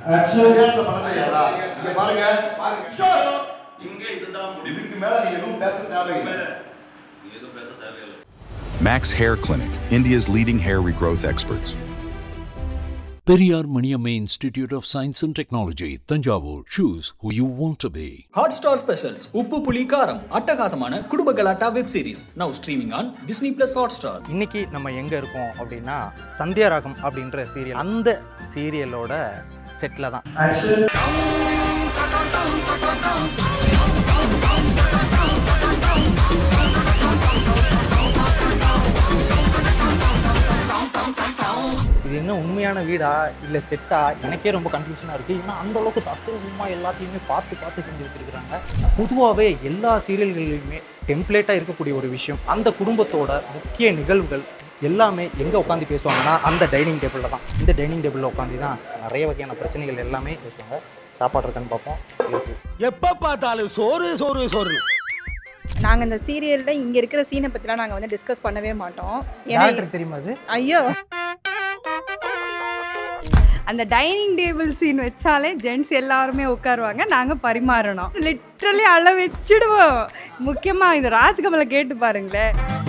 கேட்ட பண்ணலையாரா இங்க பாருங்க இங்க இதுதான் முடிவு இதுக்கு மேல நீ எதுவும் பேச தேவையில்லை நீ எதுவும் பேச தேவையில்லை Max Hair Clinic, India's leading hair regrowth experts. Periyar Maniamma Institute of Science and Technology, Tanjavur. Choose who you want to be. Hotstar specials Uppu Puli Karam அட்டகாசமான குடும்ப கலாட்டா web series now streaming on Disney plus Hotstar இன்னைக்கு நம்ம எங்கே இருக்கோம் அப்படின்னா சந்தியாராகம் அப்படின்ற serial அந்த சீரியலோட செட்டில் தான் இது என்ன உண்மையான வீடா இல்லை செட்டா எனக்கே ரொம்ப கன்ஃபியூஷனாக இருக்குது ஏன்னா அந்த அளவுக்கு தத்துவமாக எல்லாத்தையுமே பார்த்து பார்த்து செஞ்சு வச்சிருக்கிறாங்க பொதுவாகவே எல்லா சீரியல்கள்லையுமே டெம்ப்ளேட்டாக இருக்கக்கூடிய ஒரு விஷயம் அந்த குடும்பத்தோட முக்கிய நிகழ்வுகள் எல்லாமே எங்கே உட்காந்து பேசுவாங்கன்னா அந்த டைனிங் டேபிளில் தான் இந்த டைனிங் டேபிளில் உட்காந்து தான் நிறைய வகையான பிரச்சனைகள் எல்லாமே பேசுவாங்க சாப்பாடு இருக்கான்னு பார்ப்போம் இருக்கு எப்ப பார்த்தாலும் சோறு சோறு சோறு நாங்க இந்த சீரியல்ல இங்க இருக்கிற சீனை பத்திலாம் நாங்க வந்து டிஸ்கஸ் பண்ணவே மாட்டோம் ஏன்னா டேரக்டர் தெரியுமா அது ஐயோ அந்த டைனிங் டேபிள் சீன் வச்சாலே ஜென்ட்ஸ் எல்லாருமே உட்காருவாங்க நாங்கள் பரிமாறணும் லிட்ரலி அள வச்சிடுவோம் முக்கியமாக இந்த ராஜ்கமலை கேட்டு பாருங்களேன்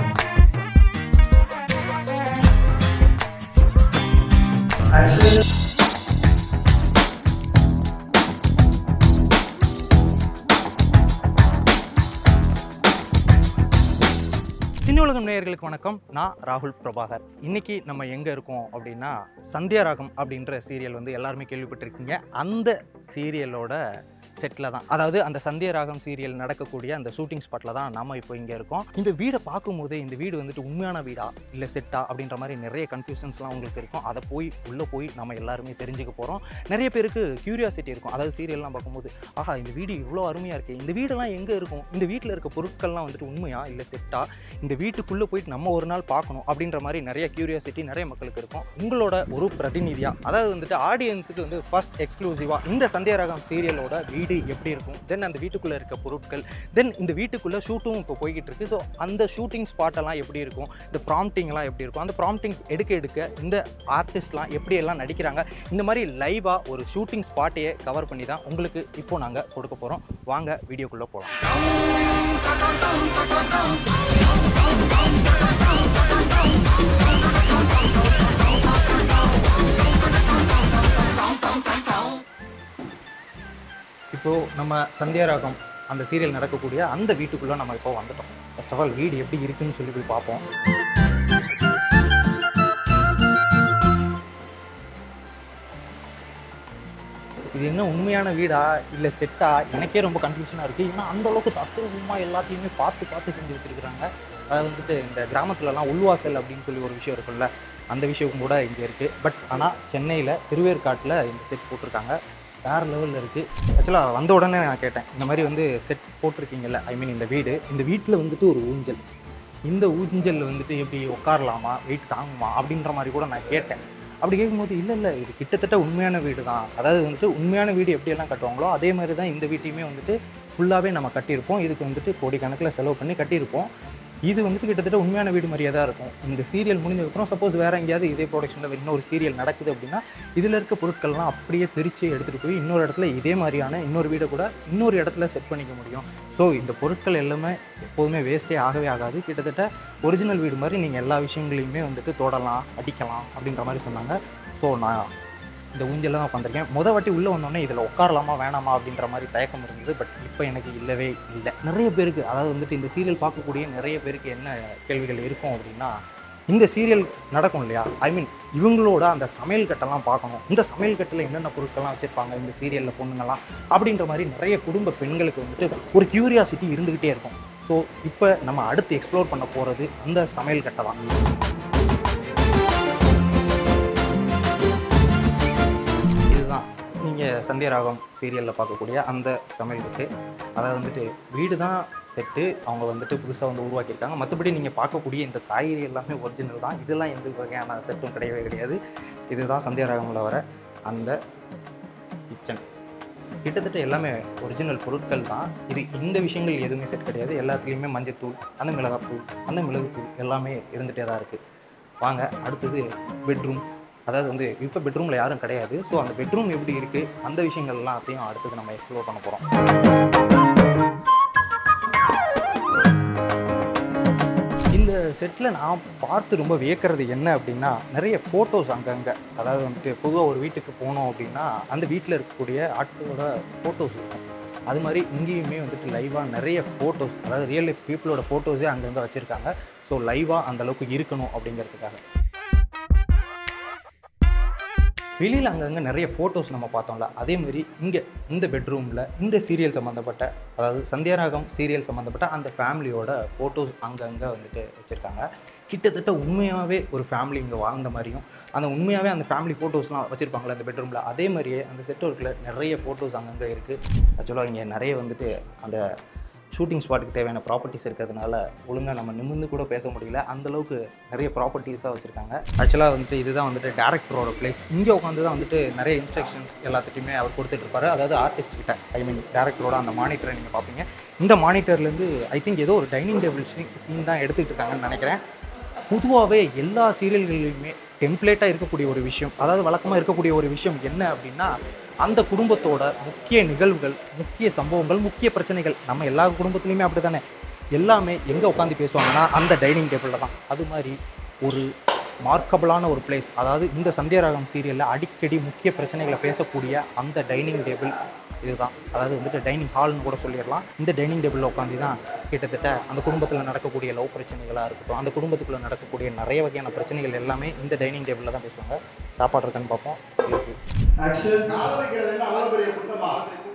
சினி உலகம் நேயர்களுக்கு வணக்கம் நான் ராகுல் பிரபாகர் இன்னைக்கு நம்ம எங்கே இருக்கோம் அப்படின்னா சந்தியாராகம் அப்படின்ற சீரியல் வந்து எல்லாருமே கேள்விப்பட்டிருக்கீங்க அந்த சீரியலோட செட்டில் தான் அதாவது அந்த சந்தியராகம் சீரியல் நடக்கக்கூடிய அந்த ஷூட்டிங் ஸ்பாட்டில் தான் நம்ம இப்போ இங்கே இருக்கோம் இந்த வீடை பார்க்கும்போது இந்த வீடு வந்துட்டு உண்மையான வீடா இல்லை செட்டா அப்படின்ற மாதிரி நிறைய கன்ஃபியூஷன்ஸ்லாம் உங்களுக்கு இருக்கும் அதை போய் உள்ளே போய் நம்ம எல்லாருமே தெரிஞ்சுக்க போகிறோம் நிறைய பேருக்கு கியூரியாசிட்டி இருக்கும் அதாவது சீரியல்லாம் பார்க்கும்போது ஆஹா இந்த வீடு இவ்வளோ அருமையாக இருக்குது இந்த வீடெல்லாம் எங்கே இருக்கும் இந்த வீட்டில் இருக்க பொருட்கள்லாம் வந்துட்டு உண்மையா இல்லை செட்டா இந்த வீட்டுக்குள்ளே போயிட்டு நம்ம ஒரு நாள் பார்க்கணும் அப்படின்ற மாதிரி நிறைய கியூரியாசிட்டி நிறைய மக்களுக்கு இருக்கும் உங்களோட ஒரு பிரதிநிதியாக அதாவது வந்துட்டு ஆடியன்ஸுக்கு வந்து ஃபர்ஸ்ட் எக்ஸ்க்ளூசிவாக இந்த சந்தியாராகம் சீரியலோட வீடு எப்படி இருக்கும் தென் அந்த வீட்டுக்குள்ளே இருக்க பொருட்கள் தென் இந்த வீட்டுக்குள்ளே ஷூட்டும் இப்போ போய்கிட்டு இருக்கு ஸோ அந்த ஷூட்டிங் ஸ்பாட்டெல்லாம் எப்படி இருக்கும் இந்த ப்ராம்ப்டிங்லாம் எப்படி இருக்கும் அந்த ப்ராம்ப்டிங் எடுக்க எடுக்க இந்த ஆர்டிஸ்ட்லாம் எப்படி எல்லாம் நடிக்கிறாங்க இந்த மாதிரி லைவாக ஒரு ஷூட்டிங் ஸ்பாட்டையே கவர் பண்ணி தான் உங்களுக்கு இப்போ நாங்கள் கொடுக்க போகிறோம் வாங்க வீடியோக்குள்ளே போகலாம் இப்போது நம்ம சந்தியாராகம் அந்த சீரியல் நடக்கக்கூடிய அந்த வீட்டுக்குள்ளே நம்ம இப்போ வந்துட்டோம் ஃபர்ஸ்ட் ஆஃப் ஆல் வீடு எப்படி இருக்குன்னு சொல்லி போய் பார்ப்போம் இது என்ன உண்மையான வீடா இல்லை செட்டா எனக்கே ரொம்ப கன்ஃபியூஷனாக இருக்குது ஏன்னா அந்த அளவுக்கு தத்துவமாக எல்லாத்தையுமே பார்த்து பார்த்து செஞ்சு வச்சிருக்கிறாங்க அது வந்துட்டு இந்த கிராமத்துலலாம் உள்வாசல் அப்படின்னு சொல்லி ஒரு விஷயம் இருக்குல்ல அந்த விஷயம் கூட இங்கே இருக்குது பட் ஆனால் சென்னையில் திருவேற்காட்டில் இந்த செட் போட்டிருக்காங்க வேறு லெவலில் இருக்குது ஆக்சுவலாக வந்த உடனே நான் கேட்டேன் இந்த மாதிரி வந்து செட் போட்டிருக்கீங்கல்ல ஐ மீன் இந்த வீடு இந்த வீட்டில் வந்துட்டு ஒரு ஊஞ்சல் இந்த ஊஞ்சலில் வந்துட்டு எப்படி உட்காரலாமா வெயிட் தாங்குமா அப்படின்ற மாதிரி கூட நான் கேட்டேன் அப்படி கேட்கும்போது இல்லை இல்லை இது கிட்டத்தட்ட உண்மையான வீடு தான் அதாவது வந்துட்டு உண்மையான வீடு எப்படியெல்லாம் கட்டுவாங்களோ அதே மாதிரி தான் இந்த வீட்டையுமே வந்துட்டு ஃபுல்லாகவே நம்ம கட்டியிருப்போம் இதுக்கு வந்துட்டு கோடிக்கணக்கில் செலவு பண்ணி கட்டியிருப்போம் இது வந்துட்டு கிட்டத்தட்ட உண்மையான வீடு மாதிரியே தான் இருக்கும் இந்த சீரியல் முடிஞ்சதுக்கப்புறம் சப்போஸ் வேறு எங்கேயாவது இதே ப்ரொடக்ஷனில் இன்னொரு சீரியல் நடக்குது அப்படின்னா இதில் இருக்க பொருட்கள்லாம் அப்படியே பிரித்து எடுத்துகிட்டு போய் இன்னொரு இடத்துல இதே மாதிரியான இன்னொரு வீடை கூட இன்னொரு இடத்துல செட் பண்ணிக்க முடியும் ஸோ இந்த பொருட்கள் எல்லாமே எப்போதுமே வேஸ்ட்டே ஆகவே ஆகாது கிட்டத்தட்ட ஒரிஜினல் வீடு மாதிரி நீங்கள் எல்லா விஷயங்களையுமே வந்துட்டு தொடலாம் அடிக்கலாம் அப்படின்ற மாதிரி சொன்னாங்க ஸோ நான் இந்த ஊஞ்சலில் தான் உட்காந்துருக்கேன் முத வாட்டி உள்ளே வந்தோடனே இதில் உட்காரலாமா வேணாமா அப்படின்ற மாதிரி தயக்கம் இருந்தது பட் இப்போ எனக்கு இல்லவே இல்லை நிறைய பேருக்கு அதாவது வந்துட்டு இந்த சீரியல் பார்க்கக்கூடிய நிறைய பேருக்கு என்ன கேள்விகள் இருக்கும் அப்படின்னா இந்த சீரியல் நடக்கும் இல்லையா ஐ மீன் இவங்களோட அந்த சமையல் கட்டெல்லாம் பார்க்கணும் இந்த சமையல் கட்டில் என்னென்ன பொருட்கள்லாம் வச்சுருப்பாங்க இந்த சீரியலில் பொண்ணுங்கள்லாம் அப்படின்ற மாதிரி நிறைய குடும்ப பெண்களுக்கு வந்துட்டு ஒரு கியூரியாசிட்டி இருந்துக்கிட்டே இருக்கும் ஸோ இப்போ நம்ம அடுத்து எக்ஸ்ப்ளோர் பண்ண போகிறது அந்த சமையல் கட்டை தான் இதுதான் நீங்கள் சந்தியராகம் சீரியலில் பார்க்கக்கூடிய அந்த சமையல் கட்டு அதாவது வந்துட்டு வீடு தான் செட்டு அவங்க வந்துட்டு புதுசாக வந்து உருவாக்கியிருக்காங்க மற்றபடி நீங்கள் பார்க்கக்கூடிய இந்த காய்கறி எல்லாமே ஒரிஜினல் தான் இதெல்லாம் எந்த வகையான செட்டும் கிடையவே கிடையாது இதுதான் சந்தியராகமில் வர அந்த கிச்சன் கிட்டத்தட்ட எல்லாமே ஒரிஜினல் பொருட்கள் தான் இது இந்த விஷயங்கள் எதுவுமே செட் கிடையாது எல்லாத்துலேயுமே மஞ்சத்தூள் அந்த மிளகாத்தூள் அந்த மிளகுத்தூள் எல்லாமே இருந்துகிட்டே தான் இருக்குது வாங்க அடுத்தது பெட்ரூம் அதாவது வந்து இப்போ பெட்ரூமில் யாரும் கிடையாது ஸோ அந்த பெட்ரூம் எப்படி இருக்குது அந்த விஷயங்கள் எல்லாத்தையும் அடுத்தது நம்ம எக்ஸ்ப்ளோர் பண்ண போகிறோம் இந்த செட்டில் நான் பார்த்து ரொம்ப வியக்கிறது என்ன அப்படின்னா நிறைய ஃபோட்டோஸ் அங்கங்கே அதாவது வந்துட்டு பொதுவாக ஒரு வீட்டுக்கு போனோம் அப்படின்னா அந்த வீட்டில் இருக்கக்கூடிய ஆட்களோட ஃபோட்டோஸ் இருக்கும் அது மாதிரி இங்கேயுமே வந்துட்டு லைவாக நிறைய ஃபோட்டோஸ் அதாவது ரியல் லைஃப் பீப்புளோட ஃபோட்டோஸே அங்கங்கே வச்சுருக்காங்க ஸோ லைவாக அந்த அளவுக்கு இருக்கணும் அப்படிங்கிறதுக்காக வெளியில் அங்கங்கே நிறைய ஃபோட்டோஸ் நம்ம பார்த்தோம்ல அதே மாதிரி இங்கே இந்த பெட்ரூமில் இந்த சீரியல் சம்மந்தப்பட்ட அதாவது சந்தியாராகம் சீரியல் சம்மந்தப்பட்ட அந்த ஃபேமிலியோட ஃபோட்டோஸ் அங்கங்கே வந்துட்டு வச்சுருக்காங்க கிட்டத்தட்ட உண்மையாகவே ஒரு ஃபேமிலி இங்கே வாழ்ந்த மாதிரியும் அந்த உண்மையாகவே அந்த ஃபேமிலி ஃபோட்டோஸ்லாம் வச்சுருப்பாங்களே அந்த பெட்ரூமில் அதே மாதிரியே அந்த செட் ஒர்க்கில் நிறைய ஃபோட்டோஸ் அங்கங்கே இருக்குது ஆக்சுவலாக இங்கே நிறைய வந்துட்டு அந்த ஷூட்டிங் ஸ்பாட்டுக்கு தேவையான ப்ராப்பர்ட்டிஸ் இருக்கிறதுனால ஒழுங்காக நம்ம நிமிர்ந்து கூட பேச முடியல அந்த அளவுக்கு நிறைய ப்ராப்பர்ட்டிஸாக வச்சுருக்காங்க ஆக்சுவலாக வந்துட்டு இதுதான் வந்துட்டு டேரக்டரோட பிளேஸ் இங்கே உட்காந்து தான் வந்துட்டு நிறைய இன்ஸ்ட்ரக்ஷன்ஸ் எல்லாத்துட்டையுமே அவர் கொடுத்துட்ருப்பாரு அதாவது ஆர்டிஸ்ட் கிட்ட ஐ மீன் டேரக்டரோட அந்த மானிட்டரை நீங்கள் பார்ப்பீங்க இந்த மானிட்டர்லேருந்து ஐ திங்க் ஏதோ ஒரு டைனிங் டேபிள் சீன் தான் எடுத்துகிட்டு இருக்காங்கன்னு நினைக்கிறேன் பொதுவாகவே எல்லா சீரியல்களிலுமே டெம்ப்ளேட்டாக இருக்கக்கூடிய ஒரு விஷயம் அதாவது வழக்கமாக இருக்கக்கூடிய ஒரு விஷயம் என்ன அப்படின்னா அந்த குடும்பத்தோட முக்கிய நிகழ்வுகள் முக்கிய சம்பவங்கள் முக்கிய பிரச்சனைகள் நம்ம எல்லா குடும்பத்துலேயுமே அப்படி தானே எல்லாமே எங்கே உட்காந்து பேசுவாங்கன்னா அந்த டைனிங் டேபிளில் தான் அது மாதிரி ஒரு மார்க்கபிளான ஒரு பிளேஸ் அதாவது இந்த சந்தியாராகம் சீரியலில் அடிக்கடி முக்கிய பிரச்சனைகளை பேசக்கூடிய அந்த டைனிங் டேபிள் இதுதான் அதாவது வந்துட்டு டைனிங் ஹால்னு கூட சொல்லிடலாம் இந்த டைனிங் டேபிளில் உட்காந்து தான் கிட்டத்தட்ட அந்த குடும்பத்தில் நடக்கக்கூடிய லவ் பிரச்சனைகளாக இருக்கட்டும் அந்த குடும்பத்துக்குள்ளே நடக்கக்கூடிய நிறைய வகையான பிரச்சனைகள் எல்லாமே இந்த டைனிங் டேபிளில் தான் பேசுவாங்க சாப்பாடு இருக்கான்னு பார்ப்போம் இருக்கு ஆக்ஷன் காதலிக்கிறது என்ன அவ்வளவு பெரிய குற்றமா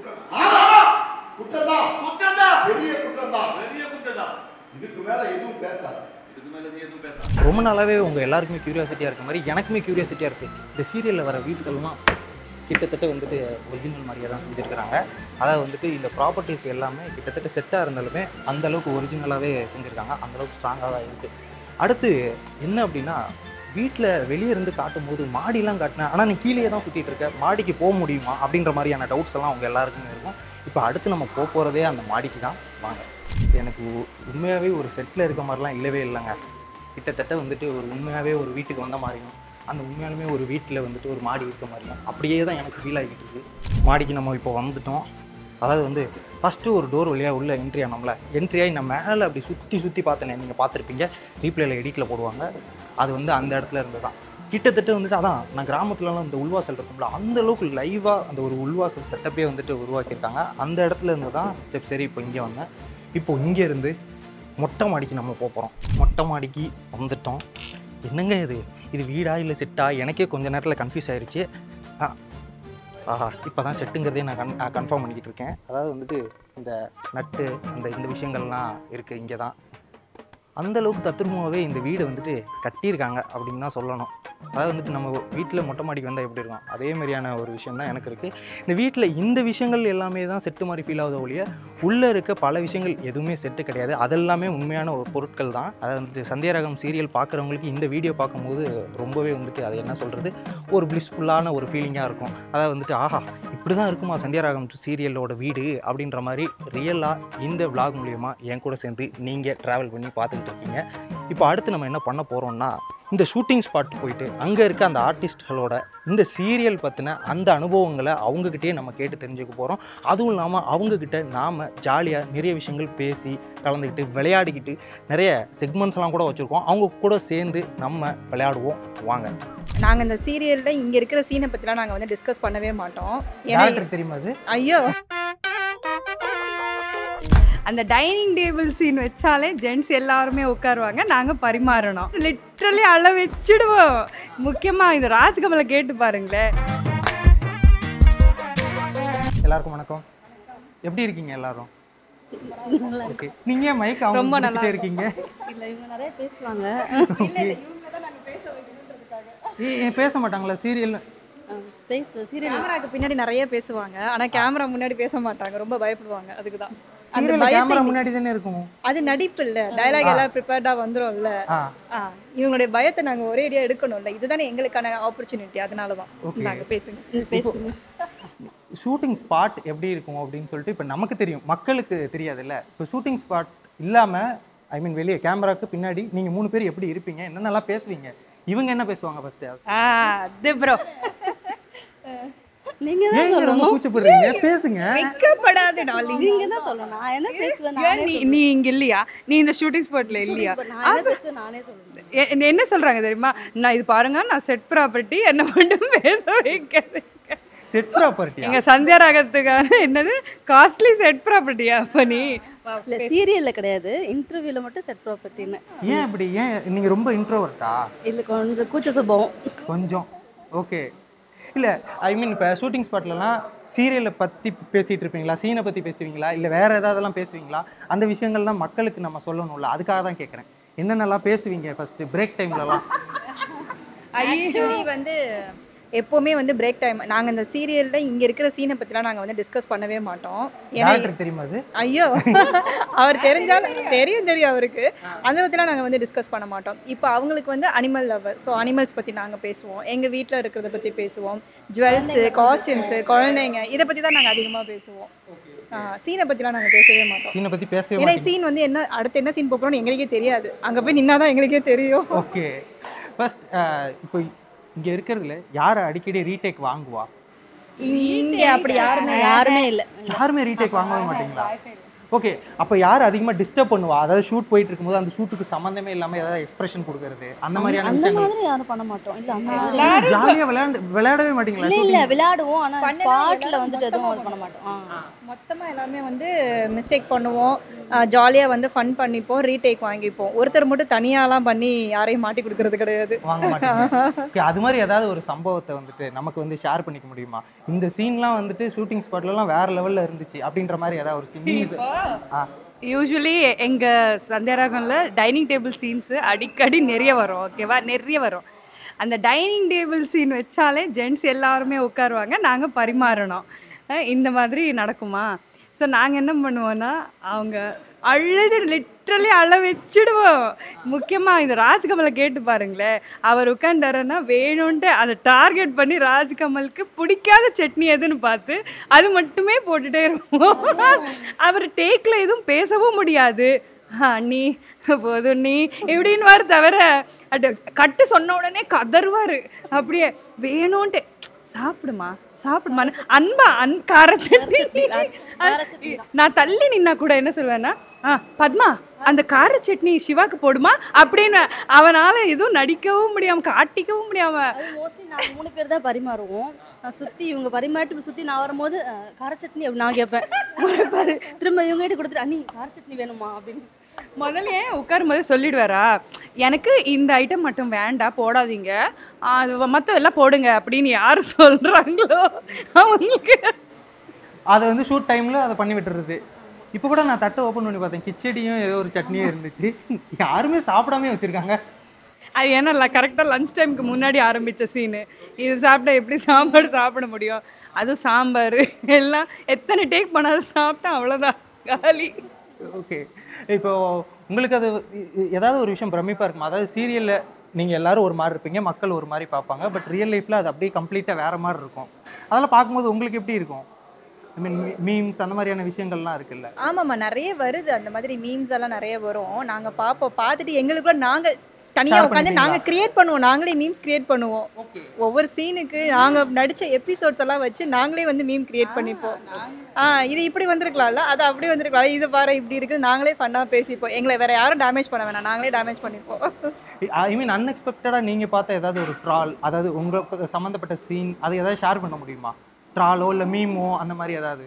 ஆமா குற்றம்தான் குற்றம்தான் பெரிய குற்றம்தான் பெரிய குற்றம்தான் இதுக்கு மேல எதுவும் பேசாத இதுக்கு மேல நீ எதுவும் பேச ரொம்ப நாளாகவே உங்கள் எல்லாருக்குமே க்யூரியாசிட்டியாக இருக்க மாதிரி எனக்குமே க்யூரியாசிட்டியாக இருக்குது இந்த சீரியலில் வர வீடுகள்லாம் கிட்டத்தட்ட வந்துட்டு ஒரிஜினல் மாதிரியே தான் செஞ்சுருக்கிறாங்க அதாவது வந்துட்டு இந்த ப்ராப்பர்ட்டிஸ் எல்லாமே கிட்டத்தட்ட செட்டாக இருந்தாலுமே அந்த அளவுக்கு ஒரிஜினலாகவே செஞ்சுருக்காங்க அந்த அளவுக்கு ஸ்ட்ராங்காக தான் இருக்குது அடுத்து என்ன அப்படின்னா வீட்டில் வெளியே இருந்து காட்டும் போது மாடிலாம் காட்டினேன் ஆனால் நீ கீழே தான் சுற்றிட்டு இருக்க மாடிக்கு போக முடியுமா அப்படின்ற மாதிரியான டவுட்ஸ் எல்லாம் அவங்க எல்லாருக்குமே இருக்கும் இப்போ அடுத்து நம்ம போக போகிறதே அந்த மாடிக்கு தான் வாங்க எனக்கு உ- உண்மையாகவே ஒரு செட்டில் இருக்க மாதிரிலாம் இல்லவே இல்லைங்க கிட்டத்தட்ட வந்துட்டு ஒரு உண்மையாகவே ஒரு வீட்டுக்கு வந்த மாதிரியும் அந்த உண்மையாலுமே ஒரு வீட்டில் வந்துட்டு ஒரு மாடி இருக்க மாதிரியும் அப்படியே தான் எனக்கு ஃபீல் ஆகிட்டு இருக்கு மாடிக்கு நம்ம இப்போ வந்துட்டோம் அதாவது வந்து ஃபஸ்ட்டு ஒரு டோர் வழியாக உள்ள என்ட்ரி ஆனோம்ல என்ட்ரி ஆகி நான் மேலே அப்படி சுற்றி சுற்றி பார்த்தேனே நீங்கள் பார்த்துருப்பீங்க ரீப்ளேல எடிட்டில் போடுவாங்க அது வந்து அந்த இடத்துல இருந்து தான் கிட்டத்தட்ட வந்துட்டு அதான் நான் கிராமத்துலலாம் இந்த உள்வாசல் இருக்கும்ல அந்த அளவுக்கு லைவாக அந்த ஒரு உள்வாசல் செட்டப்பே வந்துட்டு உருவாக்கியிருக்காங்க அந்த இடத்துல இருந்து தான் ஸ்டெப் சரி இப்போ இங்கே வந்தேன் இப்போ இங்கே இருந்து மொட்டை மாடிக்கு நம்ம போக போகிறோம் மொட்டை மாடிக்கு வந்துட்டோம் என்னங்க இது இது வீடா இல்லை செட்டா எனக்கே கொஞ்ச நேரத்தில் கன்ஃபியூஸ் ஆயிருச்சு ஆ ஆஹா இப்போ தான் செட்டுங்கிறதே நான் கன் கன்ஃபார்ம் பண்ணிக்கிட்டு இருக்கேன் அதாவது வந்துட்டு இந்த நட்டு அந்த இந்த விஷயங்கள்லாம் இருக்குது இங்கே தான் அந்த அளவுக்கு தத்ரூபமாகவே இந்த வீடை வந்துட்டு கட்டியிருக்காங்க அப்படின்னு தான் சொல்லணும் அதாவது வந்துட்டு நம்ம வீட்டில் மொட்டை மாடிக்கு வந்தால் எப்படி இருக்கும் அதே மாதிரியான ஒரு விஷயம் தான் எனக்கு இருக்குது இந்த வீட்டில் இந்த விஷயங்கள் எல்லாமே தான் செட்டு மாதிரி ஃபீல் ஆகுது ஒழிய உள்ளே இருக்க பல விஷயங்கள் எதுவுமே செட்டு கிடையாது அதெல்லாமே உண்மையான ஒரு பொருட்கள் தான் அதாவது வந்துட்டு சந்தியாரகம் சீரியல் பார்க்குறவங்களுக்கு இந்த வீடியோ பார்க்கும்போது ரொம்பவே வந்துட்டு அது என்ன சொல்கிறது ஒரு பிளிஸ்ஃபுல்லான ஒரு ஃபீலிங்காக இருக்கும் அதாவது வந்துட்டு ஆஹா இப்படி தான் இருக்குமா சந்தியாராகம் சீரியலோட வீடு அப்படின்ற மாதிரி ரியலாக இந்த vlog மூலியமாக என் கூட சேர்ந்து நீங்கள் ட்ராவல் பண்ணி பார்த்துக்கிட்டு இருக்கீங்க இப்போ அடுத்து நம்ம என்ன பண்ண போகிறோம்னா இந்த ஷூட்டிங் ஸ்பாட் போயிட்டு அங்கே இருக்க அந்த ஆர்டிஸ்ட்களோட இந்த சீரியல் பற்றின அந்த அனுபவங்களை அவங்கக்கிட்டே நம்ம கேட்டு தெரிஞ்சுக்க போகிறோம் அதுவும் இல்லாமல் அவங்கக்கிட்ட நாம் ஜாலியாக நிறைய விஷயங்கள் பேசி கலந்துக்கிட்டு விளையாடிக்கிட்டு நிறைய செக்மெண்ட்ஸ்லாம் கூட வச்சுருக்கோம் அவங்க கூட சேர்ந்து நம்ம விளையாடுவோம் வாங்க நாங்கள் இந்த சீரியலில் இங்கே இருக்கிற சீனை பற்றிலாம் நாங்கள் வந்து டிஸ்கஸ் பண்ணவே மாட்டோம் ஏன்னா டேரக்டர் தெரியுமா அது ஐயோ அந்த டைனிங் டேபிள் சீன் வச்சாலே ஜென்ட்ஸ் எல்லாருமே உட்காருவாங்க நாங்கள் பரிமாறணும் லிட்ரலி அழ வச்சிடுவோம் முக்கியமாக இந்த ராஜ்கமலை கேட்டு பாருங்களேன் எல்லாருக்கும் வணக்கம் எப்படி இருக்கீங்க எல்லாரும் ஓகே நீங்க ஏன் மைக் அவங்க ரொம்ப நல்லா பிடிச்சிட்டே இருக்கீங்க இல்லை இவங்க நிறைய பேசுவாங்க ஏய், ஏன் பேச மாட்டாங்களா சீரியல் பேசு சீரியல் கேமராக்கு பின்னாடி நிறைய பேசுவாங்க ஆனால் கேமரா முன்னாடி பேச மாட்டாங்க ரொம்ப பயப்படுவாங்க அதுக்கு தான் அந்த சீரியல் பயத்தை கேமரா முன்னாடி தானே இருக்கும் அது நடிப்பு இல்ல டயலாக் எல்லாம் ப்ரிப்பேர்டாக வந்துரும்ல ஆ ஆ இவங்களுடைய பயத்தை நாங்கள் ஒரே அடியாக எடுக்கணும்ல இதுதானே எங்களுக்கான ஆப்பர்ச்சுனிட்டி அதனால தான் Okay. நாங்கள் பேசுங்க பேசுங்க ஷூட்டிங் ஸ்பாட் எப்படி இருக்கும் அப்படின்னு சொல்லிட்டு இப்போ நமக்கு தெரியும் மக்களுக்கு தெரியாதுல்ல இப்போ ஷூட்டிங் ஸ்பாட் இல்லாமல் ஐ மீன் வெளியே கேமராக்கு பின்னாடி நீங்கள் மூணு பேர் எப்படி இருப்பீங்க என்னென்னலாம் பேசுவீங்க இவங்க என்ன பேசுவாங்க ஃபர்ஸ்ட் ஆ அது ப்ரோ நீங்க தான் ஏங்க ரொம்ப சொல்லணும் கூச்சப்படுறீங்க பேசுங்க வைக்கப்படாது டார்லிங் நீங்க தான் சொல்லணும் நான் என்ன பேசுவேன் ஏன் நானே நீ சொல்லுவேன். நீ இங்க இல்லையா நீ இந்த ஷூட்டிங் ஸ்பாட்ல இல்லையா நான் என்ன பேசுவேன் நானே சொல்லுவேன் எ- என்ன- என்ன சொல்றாங்க தெரியுமா நான் இது பாருங்க நான் செட் ப்ராப்பர்ட்டி என்ன மட்டும் பேச வைக்காது செட் ப்ராப்பர்ட்டி எங்க சந்தியா ராகத்துக்கான என்னது காஸ்ட்லி செட் ப்ராப்பர்ட்டியா அப்ப நீ இல்ல சீரியல்ல கிடையாது இன்டர்வியூல மட்டும் செட் ப்ராப்பர்ட்டின்னு ஏன் இப்படி ஏன் நீங்க ரொம்ப இன்ட்ரோவர்ட்டா இல்ல கொஞ்சம் கூச்ச சுபம் கொஞ்சம் ஓகே இல்லை ஐ மீன் இப்போ ஷூட்டிங் ஸ்பாட்லலாம் சீரியலை பற்றி பேசிகிட்டு இருப்பீங்களா சீனை பற்றி பேசுவீங்களா இல்லை வேறு ஏதாவதெல்லாம் பேசுவீங்களா அந்த விஷயங்கள்லாம் மக்களுக்கு நம்ம சொல்லணும்ல அதுக்காக தான் கேட்குறேன் என்னென்னலாம் பேசுவீங்க ஃபஸ்ட்டு பிரேக் டைம்லலாம் ஆக்சுவலி வந்து எப்போவுமே வந்து பிரேக் டைம் நாங்கள் இந்த சீரியலில் இங்கே இருக்கிற சீனை பற்றிலாம் நாங்கள் வந்து டிஸ்கஸ் பண்ணவே மாட்டோம் ஏன்னா டேரக்டருக்கு தெரியுமா அது ஐயோ அவர் தெரிஞ்சால் தெரியும் தெரியும் அவருக்கு அந்த பற்றிலாம் நாங்கள் வந்து டிஸ்கஸ் பண்ண மாட்டோம் இப்போ அவங்களுக்கு வந்து அனிமல் லவர் ஸோ அனிமல்ஸ் பற்றி நாங்கள் பேசுவோம் எங்கள் வீட்டில் இருக்கிறத பற்றி பேசுவோம் ஜுவல்ஸு காஸ்டியூம்ஸு குழந்தைங்க இதை பற்றி தான் நாங்கள் அதிகமாக பேசுவோம் சீனை பற்றிலாம் நாங்கள் பேசவே மாட்டோம் சீனை பற்றி பேசவே ஏன்னா மாட்டீங்க சீன் வந்து என்ன அடுத்து என்ன சீன் போகிறோம்னு எங்களுக்கே தெரியாது அங்கே போய் நின்னா தான் எங்களுக்கே தெரியும் ஓகே ஃபர்ஸ்ட் இப்போ இங்கே இருக்கிறதுல யார் அடிக்கடி ரீடேக் வாங்குவா இங்கே அப்படி யாருமே யாருமே இல்ல யாருமே ரீடேக் வாங்கவே மாட்டீங்களா ஓகே அப்போ யார் அதிகமாக டிஸ்டர்ப் பண்ணுவா அதாவது ஷூட் போயிட்டு இருக்கும்போது அந்த ஷூட்டுக்கு சம்மந்தமே இல்லாமல் ஏதாவது எக்ஸ்பிரஷன் கொடுக்கறது அந்த மாதிரியான அந்த விஷயங்கள் மாதிரி யாரும் பண்ண மாட்டோம் இல்ல அந்த மாதிரி ஜாலியாக விளையாண்டு விளையாடவே மாட்டீங்களா இல்ல இல்ல shooting? விளையாடுவோம் ஆனா பண்ணலாம், ஸ்பாட்ல எல்லாரும் வந்துட்டு எதுவும் மொத்தமா இது பண்ண மாட்டோம் ஆ. மொத்தமாக எல்லாருமே வந்து மிஸ்டேக் பண்ணுவோம் ஜாலியாக வந்து ஃபன் பண்ணிப்போம் ரீடேக் வாங்கிப்போம் ஒருத்தர் மட்டும் தனியாலாம் பண்ணி யாரையும் மாட்டி கொடுக்கறது கிடையாது வாங்க மாட்டீங்க ஓகே அது மாதிரி ஏதாவது ஒரு சம்பவத்தை வந்துட்டு நமக்கு வந்து ஷேர் பண்ணிக்க முடியுமா இந்த சீன்லாம் வந்துட்டு ஷூட்டிங் ஸ்பாட்லலாம் வேற லெவல்ல இருந்துச்சு அப்படின்ற மாதிரி ஏதாவது ஒரு சீன் ஆ யூஸ்வலி எங்கள் சந்தியாராகனில் டைனிங் டேபிள் சீன்ஸு அடிக்கடி நிறைய வரும் ஓகேவா நிறைய வரும் அந்த டைனிங் டேபிள் சீன் வச்சாலே ஜென்ட்ஸ் எல்லாருமே உட்காருவாங்க நாங்கள் பரிமாறணும் அஹ் இந்த மாதிரி நடக்குமா ஸோ நாங்கள் என்ன பண்ணுவோன்னா அவங்க அழுது லிட்ரலி அழ வச்சிடுவோம் முக்கியமாக இந்த ராஜ்கமலை கேட்டு பாருங்களேன் அவர் உட்காண்டாருன்னா வேணும்ன்ட்டு அதை டார்கெட் பண்ணி ராஜ்கமலுக்கு பிடிக்காத சட்னி எதுன்னு பார்த்து அது மட்டுமே போட்டுட்டே இருப்போம் அவர் டேக்கில் எதுவும் பேசவும் முடியாது நீ போதும் நீ இப்படின்னு வாரு தவிர அட் கட்டு சொன்ன உடனே கதறுவார் அப்படியே வேணும்ன்ட்டு சாப்பிடுமா சாப்பிடுமா அன்பா அன் கார சட்னி நான் தள்ளி நின்னா கூட என்ன சொல்லுவேன்னா ஆ பத்மா அந்த கார சட்னி சிவாக்கு போடுமா அப்படின்னு அவனால எதுவும் நடிக்கவும் முடியாம காட்டிக்கவும் முடியாம அது மோஸ்ட்லி நாங்கள் மூணு பேர் தான் பரிமாறுவோம் நான் சுற்றி இவங்க பரிமாறிட்டு சுற்றி நான் வரும்போது அஹ், கார சட்னி அப்படி நான் கேட்பேன் பாரு திரும்ப இவங்க கிட்ட கொடுத்துட்டு அண்ணி கார சட்னி வேணுமா அப்படின்னு முதல்ல உட்காரும் போது சொல்லிடுவாரா எனக்கு இந்த ஐட்டம் மட்டும் வேண்டாம் போடாதீங்க அது மற்றதெல்லாம் போடுங்க அப்படின்னு யார் சொல்றாங்களோ அவங்களுக்கு அதை வந்து ஷூட் டைமில் அதை பண்ணி விட்டுறது இப்போ கூட நான் தட்டை ஓப்பன் பண்ணி பார்த்தேன் கிச்சடியும் ஏதோ ஒரு சட்னியும் இருந்துச்சு யாருமே சாப்பிடாமே வச்சுருக்காங்க அது ஏன்னா கரெக்டாக லஞ்ச் டைமுக்கு முன்னாடி ஆரம்பித்த சீனு இது சாப்பிட்டா எப்படி சாப்பாடு சாப்பிட முடியும் அதுவும் சாம்பார் எல்லாம் எத்தனை டேக் பண்ணாலும் சாப்பிட்டா அவ்வளோதான் காலி ஓகே இப்போ உங்களுக்கு அது இ- இ- ஏதாவது ஒரு விஷயம் பிரமிப்பாக இருக்குமா அதாவது சீரியலில் நீங்கள் எல்லாரும் ஒரு மாதிரி இருப்பீங்க மக்கள் ஒரு மாதிரி பார்ப்பாங்க பட் ரியல் லைஃப்பில் அது அப்படியே கம்ப்ளீட்டாக வேற மாதிரி இருக்கும் அதெல்லாம் பார்க்கும்போது உங்களுக்கு எப்படி இருக்கும் ஐ மீன் மீம்ஸ் அந்த மாதிரியான விஷயங்கள்லாம் இருக்குல்ல ஆமாம்மா நிறைய வருது அந்த மாதிரி மீம்ஸ் எல்லாம் நிறைய வரும் நாங்கள் பார்ப்போம் பார்த்துட்டு எங்களுக்குள்ள நாங்கள் Share தனியாக உட்காந்து பண்ணிப்பீங்களா? நாங்கள் கிரியேட் பண்ணுவோம் நாங்களே மீம்ஸ் கிரியேட் பண்ணுவோம் ஒவ்வொரு சீனுக்கு நாங்கள் நடித்த எபிசோட்ஸ் எல்லாம் வச்சு நாங்களே வந்து மீம் கிரியேட் பண்ணிப்போம் ஆ இது இப்படி வந்திருக்கலாம்ல அது அப்படி வந்திருக்கலாம் இது பாரு இப்படி இருக்குது நாங்களே ஃபன்னாக பேசிப்போம் எங்களை வேற யாரும் டேமேஜ் பண்ண வேணாம் நாங்களே டேமேஜ் பண்ணிப்போம் ஐ மீன் அன்எக்ஸ்பெக்டடாக நீங்கள் பார்த்த ஏதாவது ஒரு ட்ரால் அதாவது உங்களுக்கு சம்மந்தப்பட்ட சீன் அதை ஏதாவது ஷேர் பண்ண முடியுமா ட்ராலோ இல்லை மீமோ அந்த மாதிரி ஏதாவது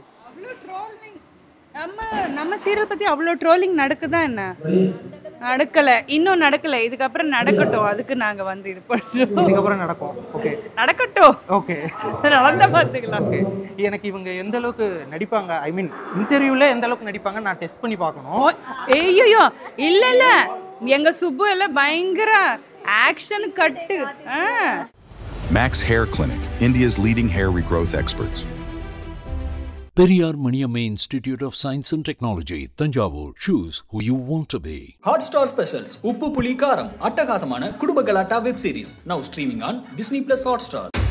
நம்ம நம்ம சீரியல் பற்றி அவ்வளோ ட்ரோலிங் நடக்குதா என்ன நடக்கலை இன்னும் நடக்கலை இதுக்கப்புறம் நடக்கட்டும் அதுக்கு நாங்கள் வந்து இது பண்ணுறோம் இதுக்கப்புறம் நடக்கும் ஓகே நடக்கட்டும் ஓகே நடந்த பார்த்துக்கலாம் ஓகே எனக்கு இவங்க எந்த அளவுக்கு நடிப்பாங்க ஐ மீன் இன்டர்வியூவில் எந்த அளவுக்கு நடிப்பாங்க நான் டெஸ்ட் பண்ணி பார்க்கணும் ஐயோ இல்ல இல்ல எங்க சுப்பு எல்லாம் பயங்கர ஆக்ஷன் கட்டு ஆ Max Hair Clinic, India's leading hair regrowth experts. Periyar Maniamma Institute of Science and Technology, Tanjavur. Choose who you want to be. Hotstar specials Uppu Puli Karam அட்டகாசமான குடும்ப கலாட்டா web series now streaming on Disney plus hot star